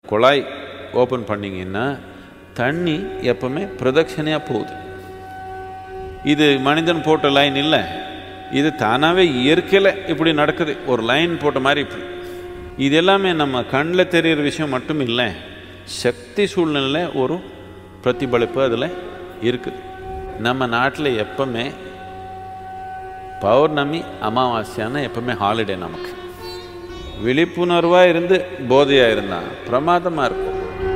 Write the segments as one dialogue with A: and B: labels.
A: குழாய் ஓப்பன் பண்ணிங்கன்னா தண்ணி எப்பவுமே பிரதட்சணையாக போகுது இது மனிதன் போட்ட லைன் இல்லை இது தானாகவே இயற்கையில் இப்படி நடக்குது ஒரு லைன் போட்ட மாதிரி இப்படி இது எல்லாமே நம்ம கண்ணில் தெரிகிற விஷயம் மட்டும் இல்லை சக்தி சூழ்நிலை ஒரு பிரதிபலிப்பு அதில் இருக்குது நம்ம நாட்டில் எப்பவுமே பௌர்ணமி அமாவாசையான எப்பவுமே ஹாலிடே நமக்கு விழிப்புணர்வாக இருந்து போதையாக இருந்தால் பிரமாதமாக இருக்கும்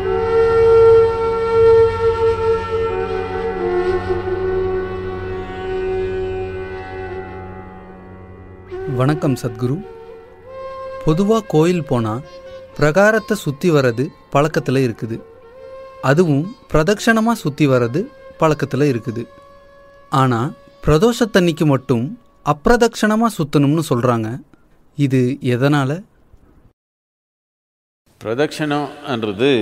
B: வணக்கம் சத்குரு பொதுவாக கோயில் போனால் பிரகாரத்தை சுற்றி வர்றது பழக்கத்தில் இருக்குது அதுவும் பிரதட்சணமாக சுற்றி வர்றது பழக்கத்தில் இருக்குது ஆனால் பிரதோஷத்தன்னைக்கு மட்டும் அப்பிரதட்சணமாக சுற்றணும்னு சொல்கிறாங்க இது எதனால்
A: பிரதட்சணம்ன்றது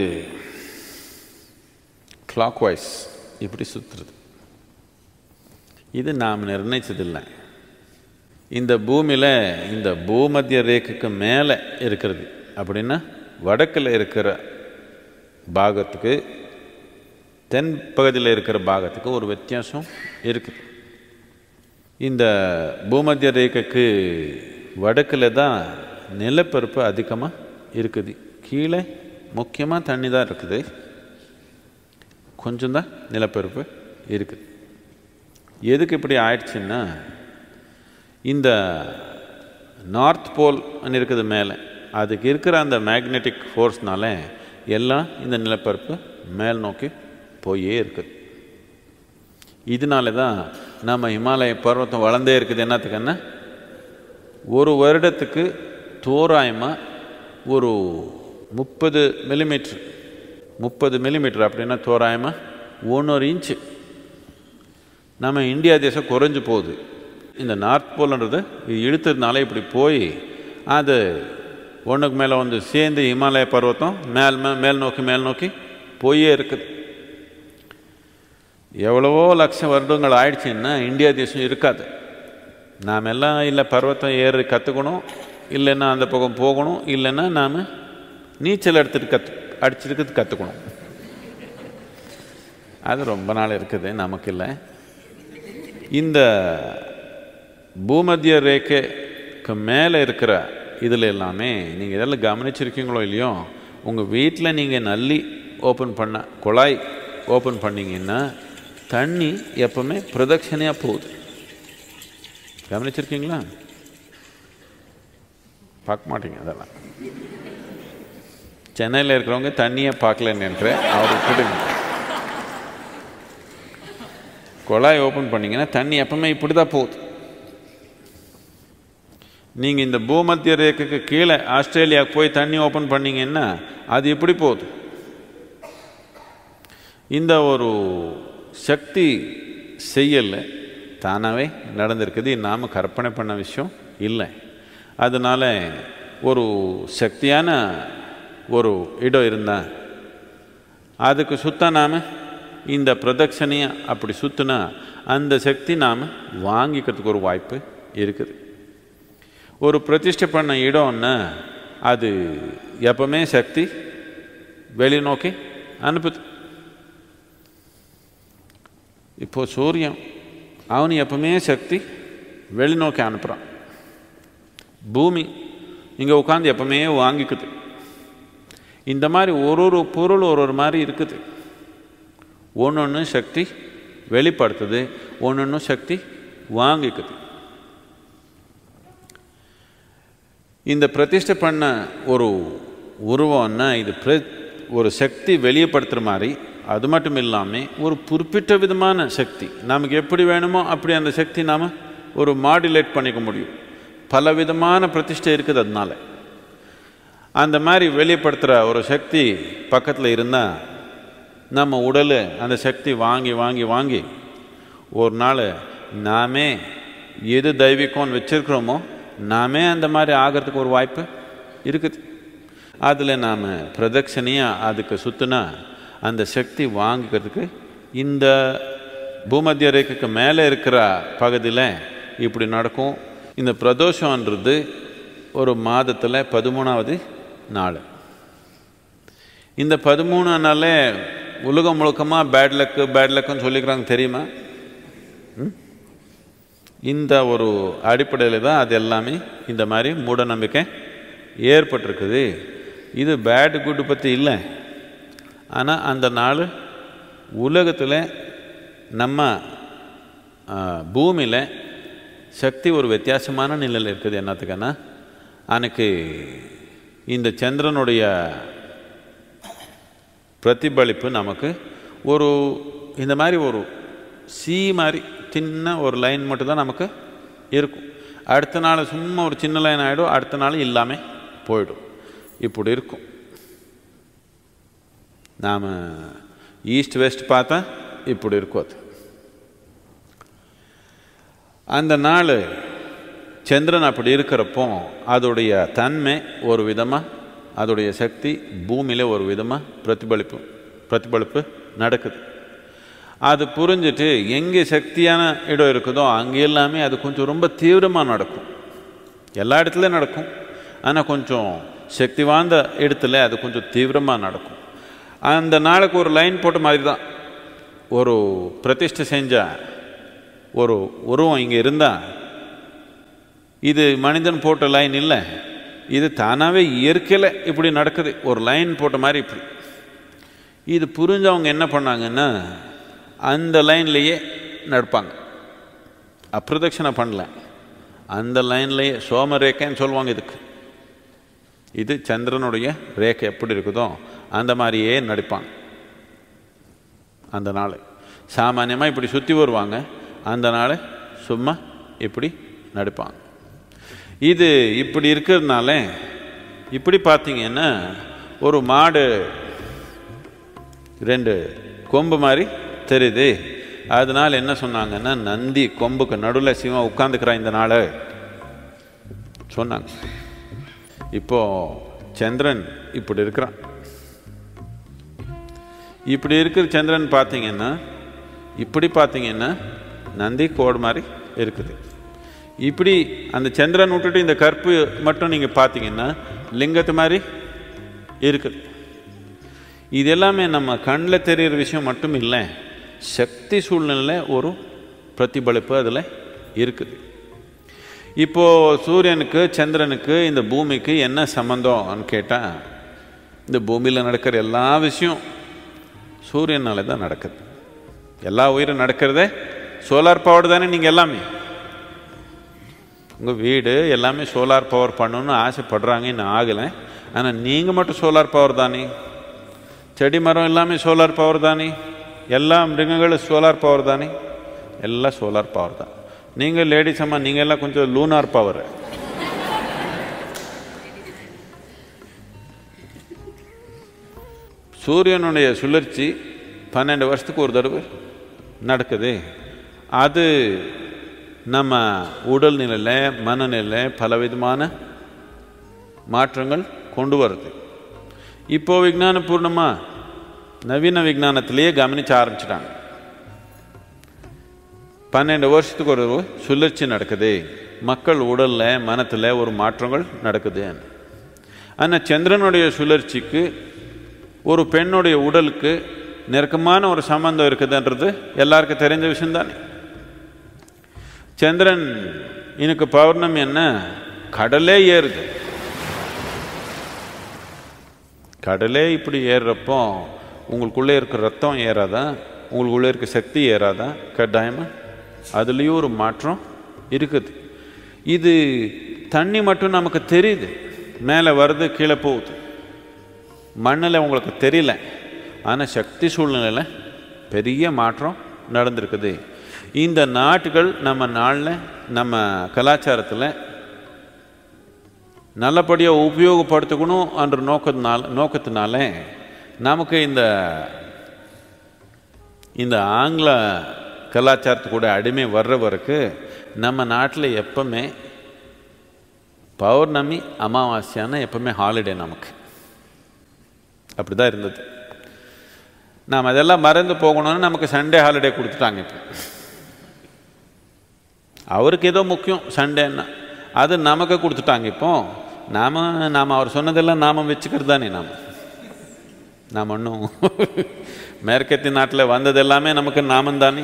A: கிளாக் வைஸ் இப்படி சுற்றுறது இது நாம் நிர்ணயிச்சதில்லை இந்த பூமியில் இந்த பூமத்திய ரேகைக்கு மேலே இருக்கிறது அப்படின்னா வடக்கில் இருக்கிற பாகத்துக்கு தென் பகுதியில் இருக்கிற பாகத்துக்கு ஒரு வித்தியாசம் இருக்குது இந்த பூமத்திய ரேகைக்கு வடக்கில் தான் நிலப்பரப்பு அதிகமாக இருக்குது கீழே முக்கியமாக தண்ணி தான் இருக்குது கொஞ்சம் தான் நிலப்பரப்பு இருக்குது எதுக்கு இப்படி ஆயிடுச்சுன்னா இந்த நார்த் போல் இருக்குது மேலே அதுக்கு இருக்கிற அந்த மேக்னெட்டிக் ஃபோர்ஸ்னால எல்லாம் இந்த நிலப்பரப்பு மேல் நோக்கி போயே இருக்குது இதனால தான் நம்ம இமாலய பர்வத்தம் வளர்ந்தே இருக்குது என்னத்துக்குன்னா ஒரு வருடத்துக்கு தோராயமாக ஒரு முப்பது மில்லிமீட்ரு முப்பது மில்லிமீட்டர் அப்படின்னா தோராயமாக ஒன்றொரு இன்ச்சு நம்ம இந்தியா தேசம் குறைஞ்சு போகுது இந்த நார்த் போல்ன்றது இது இழுத்ததுனால இப்படி போய் அது ஒன்றுக்கு மேலே வந்து சேர்ந்து இமாலய பர்வத்தம் மேல் மே மேல் நோக்கி மேல் நோக்கி போயே இருக்குது எவ்வளவோ லட்சம் வருடங்கள் ஆயிடுச்சுன்னா இந்தியா தேசம் இருக்காது நாம் எல்லாம் இல்லை பர்வத்தம் ஏறி கற்றுக்கணும் இல்லைன்னா அந்த பக்கம் போகணும் இல்லைன்னா நாம் நீச்சல் எடுத்துட்டு கற்று அடிச்சிருக்கிறது கற்றுக்கணும் அது ரொம்ப நாள் இருக்குது நமக்கு இல்லை இந்த பூமத்திய ரேகைக்கு மேலே இருக்கிற இதில் எல்லாமே நீங்கள் இதெல்லாம் கவனிச்சிருக்கீங்களோ இல்லையோ உங்கள் வீட்டில் நீங்கள் நல்லி ஓப்பன் பண்ண குழாய் ஓப்பன் பண்ணிங்கன்னா தண்ணி எப்பவுமே பிரதட்சணையாக போகுது கவனிச்சிருக்கீங்களா பார்க்க மாட்டீங்க அதெல்லாம் சென்னையில் இருக்கிறவங்க தண்ணியை பார்க்கலன்னு நினைக்கிறேன் அவர் விட்டுடுங்க குழாய் ஓப்பன் பண்ணிங்கன்னா தண்ணி எப்பவுமே இப்படி தான் போகுது நீங்கள் இந்த பூமத்திய ரேகைக்கு கீழே ஆஸ்திரேலியாவுக்கு போய் தண்ணி ஓப்பன் பண்ணீங்கன்னா அது இப்படி போகுது இந்த ஒரு சக்தி செய்யல தானாகவே நடந்திருக்குது நாம் கற்பனை பண்ண விஷயம் இல்லை அதனால் ஒரு சக்தியான ஒரு இடம் இருந்தால் அதுக்கு சுத்த நாம் இந்த பிரதட்சணையை அப்படி சுற்றினா அந்த சக்தி நாம் வாங்கிக்கிறதுக்கு ஒரு வாய்ப்பு இருக்குது ஒரு பிரதிஷ்டை பண்ண இடம்னா அது எப்பவுமே சக்தி வெளிநோக்கி அனுப்புது இப்போ சூரியன் அவன் எப்பவுமே சக்தி வெளிநோக்கி அனுப்புகிறான் பூமி இங்கே உட்காந்து எப்பவுமே வாங்கிக்குது இந்த மாதிரி ஒரு ஒரு பொருள் ஒரு ஒரு மாதிரி இருக்குது ஒன்று ஒன்று சக்தி வெளிப்படுத்துது ஒன்று ஒன்று சக்தி வாங்கிக்குது இந்த பிரதிஷ்டை பண்ண ஒரு உருவம்னா இது பிர ஒரு சக்தி வெளியப்படுத்துகிற மாதிரி அது மட்டும் இல்லாமல் ஒரு குறிப்பிட்ட விதமான சக்தி நமக்கு எப்படி வேணுமோ அப்படி அந்த சக்தி நாம் ஒரு மாடுலேட் பண்ணிக்க முடியும் பல விதமான பிரதிஷ்டை இருக்குது அதனால அந்த மாதிரி வெளிப்படுத்துகிற ஒரு சக்தி பக்கத்தில் இருந்தால் நம்ம உடல் அந்த சக்தி வாங்கி வாங்கி வாங்கி ஒரு நாள் நாமே எது தெய்வீகம்னு வச்சுருக்கிறோமோ நாமே அந்த மாதிரி ஆகிறதுக்கு ஒரு வாய்ப்பு இருக்குது அதில் நாம் பிரதட்சணையாக அதுக்கு சுற்றுனா அந்த சக்தி வாங்கிக்கிறதுக்கு இந்த பூமத்திய ரேகைக்கு மேலே இருக்கிற பகுதியில் இப்படி நடக்கும் இந்த பிரதோஷன்றது ஒரு மாதத்தில் பதிமூணாவது நாள் இந்த பதிமூணுனாலே உலகம் முழுக்கமாக பேட் லக்கு பேட் லக்குன்னு சொல்லிக்கிறாங்க தெரியுமா ம்? இந்த ஒரு அடிப்படையில் தான் அது எல்லாமே இந்த மாதிரி மூட நம்பிக்கை ஏற்பட்டிருக்குது இது பேட் குட் பற்றி இல்லை ஆனால் அந்த நாள் உலகத்தில் நம்ம பூமியில் சக்தி ஒரு வித்தியாசமான நிலையில் இருக்குது என்னத்துக்குன்னா அன்னைக்கு இந்த சந்திரனுடைய பிரதிபலிப்பு நமக்கு ஒரு இந்த மாதிரி ஒரு சி மாதிரி சின்ன ஒரு லைன் மட்டும்தான் நமக்கு இருக்கும் அடுத்த நாள் சும்மா ஒரு சின்ன லைன் ஆகிடும் அடுத்த நாள் இல்லாமல் போயிடும் இப்படி இருக்கும் நாம் ஈஸ்ட் வெஸ்ட் பார்த்தா இப்படி இருக்கும் அது அந்த நாள் சந்திரன் அப்படி இருக்கிறப்போ அதோடைய தன்மை ஒரு விதமாக அதோடைய சக்தி பூமியில் ஒரு விதமாக பிரதிபலிப்பு பிரதிபலிப்பு நடக்குது அது புரிஞ்சுட்டு எங்கே சக்தியான இடம் இருக்குதோ அங்கே எல்லாமே அது கொஞ்சம் ரொம்ப தீவிரமாக நடக்கும் எல்லா இடத்துலையும் நடக்கும் ஆனால் கொஞ்சம் சக்தி வாய்ந்த இடத்துல அது கொஞ்சம் தீவிரமாக நடக்கும் அந்த நாளுக்கு ஒரு லைன் போட்ட மாதிரி தான் ஒரு பிரதிஷ்டை செஞ்ச ஒரு உருவம் இங்கே இருந்தால் இது மனிதன் போட்ட லைன் இல்லை இது தானாகவே இயற்கையில் இப்படி நடக்குது ஒரு லைன் போட்ட மாதிரி இப்படி இது புரிஞ்சவங்க என்ன பண்ணாங்கன்னா அந்த லைன்லேயே நடப்பாங்க அப்பிரதட்சணை பண்ணல அந்த லைன்லேயே சோம ரேக்கைன்னு சொல்லுவாங்க இதுக்கு இது சந்திரனுடைய ரேகை எப்படி இருக்குதோ அந்த மாதிரியே நடிப்பாங்க அந்த நாள் சாமானியமாக இப்படி சுற்றி வருவாங்க அந்த நாள் சும்மா இப்படி நடிப்பாங்க இது இப்படி இருக்கிறதுனால இப்படி பார்த்தீங்கன்னா ஒரு மாடு ரெண்டு கொம்பு மாதிரி தெரியுது அதனால என்ன சொன்னாங்கன்னா நந்தி கொம்புக்கு நடுவில் சிவம் உட்காந்துக்கிறான் இந்த நாள் சொன்னாங்க இப்போ சந்திரன் இப்படி இருக்கிறான் இப்படி இருக்கிற சந்திரன் பார்த்தீங்கன்னா இப்படி பார்த்தீங்கன்னா நந்தி கோடு மாதிரி இருக்குது இப்படி அந்த சந்திரன் விட்டுட்டு இந்த கற்பு மட்டும் நீங்கள் பார்த்தீங்கன்னா லிங்கத்து மாதிரி இருக்குது இது எல்லாமே நம்ம கண்ணில் தெரிகிற விஷயம் மட்டும் இல்லை சக்தி சூழ்நிலை ஒரு பிரதிபலிப்பு அதில் இருக்குது இப்போது சூரியனுக்கு சந்திரனுக்கு இந்த பூமிக்கு என்ன சம்மந்தம்னு கேட்டால் இந்த பூமியில் நடக்கிற எல்லா விஷயம் சூரியனால தான் நடக்குது எல்லா உயிரும் நடக்கிறதே சோலார் பவர் தானே நீங்கள் எல்லாமே உங்கள் வீடு எல்லாமே சோலார் பவர் பண்ணணும்னு ஆசைப்படுறாங்க இன்னும் ஆகலை ஆனால் நீங்கள் மட்டும் சோலார் பவர் தானே செடி மரம் எல்லாமே சோலார் பவர் தானே எல்லா மிருகங்களும் சோலார் பவர் தானே எல்லாம் சோலார் பவர் தான் நீங்கள் லேடிஸ் அம்மா நீங்கள் எல்லாம் கொஞ்சம் லூனார் பவர் சூரியனுடைய சுழற்சி பன்னெண்டு வருஷத்துக்கு ஒரு தடவை நடக்குது அது நம்ம உடல்நிலையில் மனநிலையில் பலவிதமான மாற்றங்கள் கொண்டு வருது இப்போ விஜானபூர்ணமாக நவீன விஜானத்திலேயே கவனிக்க ஆரம்பிச்சிட்டாங்க பன்னெண்டு வருஷத்துக்கு ஒரு சுழற்சி நடக்குது மக்கள் உடலில் மனத்தில் ஒரு மாற்றங்கள் நடக்குது ஆனால் சந்திரனுடைய சுழற்சிக்கு ஒரு பெண்ணுடைய உடலுக்கு நெருக்கமான ஒரு சம்பந்தம் இருக்குதுன்றது எல்லாருக்கும் தெரிஞ்ச விஷயம்தானே சந்திரன் எனக்கு பௌர்ணமி என்ன கடலே ஏறுது கடலே இப்படி ஏறுறப்போ உங்களுக்குள்ளே இருக்க ரத்தம் ஏறாதா உங்களுக்குள்ளே இருக்க சக்தி ஏறாதா கட்டாயமாக அதுலேயும் ஒரு மாற்றம் இருக்குது இது தண்ணி மட்டும் நமக்கு தெரியுது மேலே வருது கீழே போகுது மண்ணில் உங்களுக்கு தெரியல ஆனால் சக்தி சூழ்நிலையில் பெரிய மாற்றம் நடந்திருக்குது இந்த நாட்டுகள் நம்ம நாளில் நம்ம கலாச்சாரத்தில் நல்லபடியாக உபயோகப்படுத்திக்கணும் என்ற நோக்கத்தினால நோக்கத்தினால நமக்கு இந்த இந்த ஆங்கில கலாச்சாரத்து கூட அடிமை வர்றவருக்கு நம்ம நாட்டில் எப்பவுமே பௌர்ணமி அமாவாசையான எப்பவுமே ஹாலிடே நமக்கு அப்படி தான் இருந்தது நாம் அதெல்லாம் மறந்து போகணும்னு நமக்கு சண்டே ஹாலிடே கொடுத்துட்டாங்க இப்போ அவருக்கு ஏதோ முக்கியம் சண்டேன்னா அது நமக்கு கொடுத்துட்டாங்க இப்போ நாம் நாம் அவர் சொன்னதெல்லாம் நாம் வச்சுக்கிறது தானே நாம் நாம் ஒன்றும் மேற்கத்திய நாட்டில் வந்தது எல்லாமே நமக்கு நாமந்தானே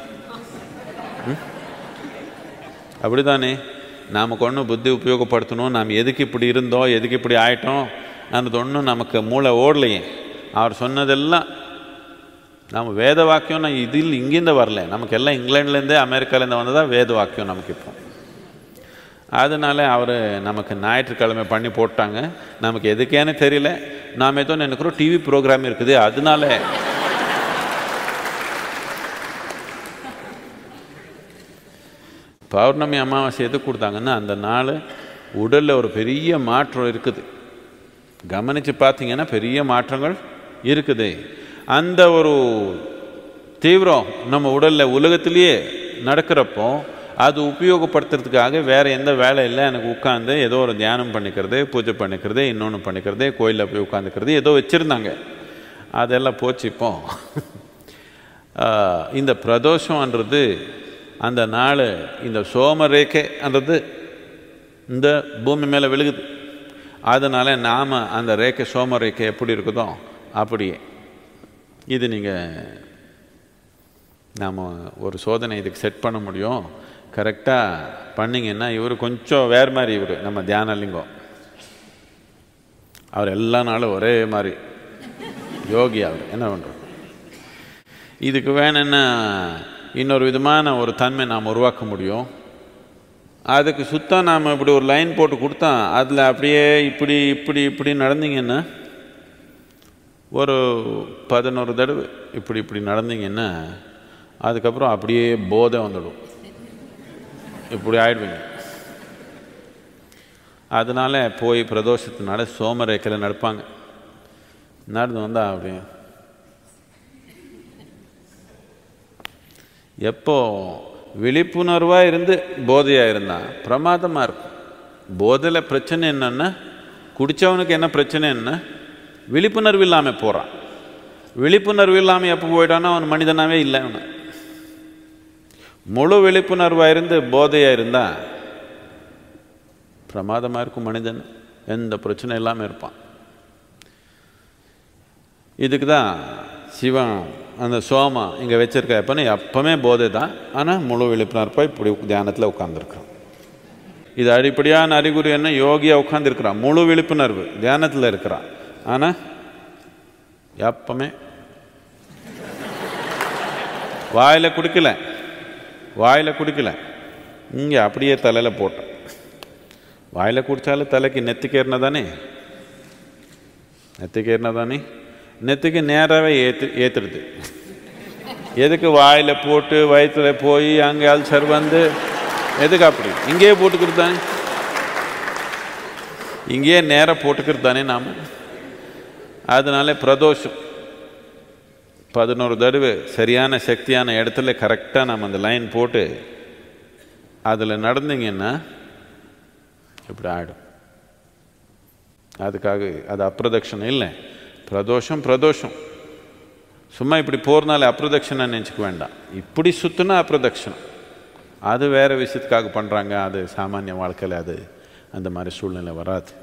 A: அப்படிதானே நமக்கு ஒன்றும் புத்தி உபயோகப்படுத்தணும் நாம் எதுக்கு இப்படி இருந்தோம் எதுக்கு இப்படி ஆயிட்டோம் அந்த ஒன்றும் நமக்கு மூளை ஓடலையே அவர் சொன்னதெல்லாம் நம்ம வேத வாக்கியம் நான் இதில் இங்கேருந்து வரல நமக்கு எல்லாம் இங்கிலாந்துலேருந்தே அமெரிக்காலேருந்து வந்ததா வேத வாக்கியம் நமக்கு இப்போ அதனால அவர் நமக்கு ஞாயிற்றுக்கிழமை பண்ணி போட்டாங்க நமக்கு எதுக்கேன்னு தெரியல நாம் ஏதோ நினைக்கிறோம் டிவி ப்ரோக்ராம் இருக்குது அதனால பௌர்ணமி அமாவாசை எது கொடுத்தாங்கன்னா அந்த நாள் உடலில் ஒரு பெரிய மாற்றம் இருக்குது கவனித்து பார்த்தீங்கன்னா பெரிய மாற்றங்கள் இருக்குது அந்த ஒரு தீவிரம் நம்ம உடலில் உலகத்திலேயே நடக்கிறப்போ அது உபயோகப்படுத்துறதுக்காக வேறு எந்த வேலை இல்லை எனக்கு உட்காந்து ஏதோ ஒரு தியானம் பண்ணிக்கிறது பூஜை பண்ணிக்கிறது இன்னொன்று பண்ணிக்கிறது கோயிலில் போய் உட்காந்துக்கிறது ஏதோ வச்சுருந்தாங்க அதெல்லாம் போச்சு இப்போ ஆஹ், இந்த பிரதோஷம்ன்றது அந்த நாள் இந்த சோமரேகைன்றது இந்த பூமி மேலே விழுகுது அதனால் நாம் அந்த ரேகை சோம ரேகை எப்படி இருக்குதோ அப்படியே இது நீங்கள் நாம் ஒரு சோதனை இதுக்கு செட் பண்ண முடியும் கரெக்டாக பண்ணிங்கன்னா இவர் கொஞ்சம் வேறு மாதிரி இவர் நம்ம தியானலிங்கம் அவர் எல்லா நாளும் ஒரே மாதிரி யோகி அவர் என்ன பண்ணுறோம் இதுக்கு வேணும்னா இன்னொரு விதமான ஒரு தன்மை நாம் உருவாக்க முடியும் அதுக்கு சுத்தம் நாம் இப்படி ஒரு லைன் போட்டு கொடுத்தா அதில் அப்படியே இப்படி இப்படி இப்படி நடந்தீங்கன்னா ஒரு பதினோரு தடவை இப்படி இப்படி நடந்தீங்கன்னா அதுக்கப்புறம் அப்படியே போதை வந்துடும் இப்படி ஆயிடுவீங்க அதனால போய் பிரதோஷத்தினால சோமரேக்கையில் நடப்பாங்க நடந்து வந்தா அப்படி எப்போ விழிப்புணர்வாக இருந்து போதையாக இருந்தால் பிரமாதமாக இருக்கும் போதையில் பிரச்சனை என்னன்னா குடித்தவனுக்கு என்ன பிரச்சனை என்ன விழிப்புணர்வு இல்லாமல் போகிறான் விழிப்புணர்வு இல்லாமல் எப்போ போயிட்டானோ அவன் மனிதனாகவே இல்லை அவனு முழு விழிப்புணர்வாக இருந்து போதையாக இருந்தால் பிரமாதமாக இருக்கும் மனிதன் எந்த பிரச்சனை இல்லாமல் இருப்பான் இதுக்கு தான் சிவன் அந்த சோமா இங்கே வச்சிருக்க எப்போன்னு எப்பவுமே போதை தான் ஆனால் முழு விழிப்புணர்வாக இப்படி தியானத்தில் உட்காந்துருக்குறோம் இது அடிப்படையான அறிகுறி என்ன யோகியாக உட்காந்துருக்கிறான் முழு விழிப்புணர்வு தியானத்தில் இருக்கிறான் ஆனால் எப்பவுமே வாயில் குடிக்கல வாயில் குடிக்கல இங்கே அப்படியே தலையில் போட்டேன் வாயில் குடித்தாலும் தலைக்கு நெத்திக்கேறினா தானே நெத்திக்கேறினா தானே நெத்திக்கு நேராகவே ஏற்று ஏற்றுடுது எதுக்கு வாயில் போட்டு வயிற்றுல போய் அங்கே அல்சர் வந்து எதுக்கு அப்படி இங்கேயே போட்டுக்கிறது தானே இங்கேயே நேராக போட்டுக்கிறது தானே நாம் அதனால பிரதோஷம் பதினோரு தடவை சரியான சக்தியான இடத்துல கரெக்டாக நம்ம அந்த லைன் போட்டு அதில் நடந்தீங்கன்னா இப்படி ஆகிடும் அதுக்காக அது அப்பிரதட்சணம் இல்லை பிரதோஷம் பிரதோஷம் சும்மா இப்படி போகிறனால அப்பிரதட்சணம் நினச்சிக்க வேண்டாம் இப்படி சுற்றுனா அப்பிரதட்சணம் அது வேறு விஷயத்துக்காக பண்ணுறாங்க அது சாமானிய வாழ்க்கையில் அது அந்த மாதிரி சூழ்நிலை வராது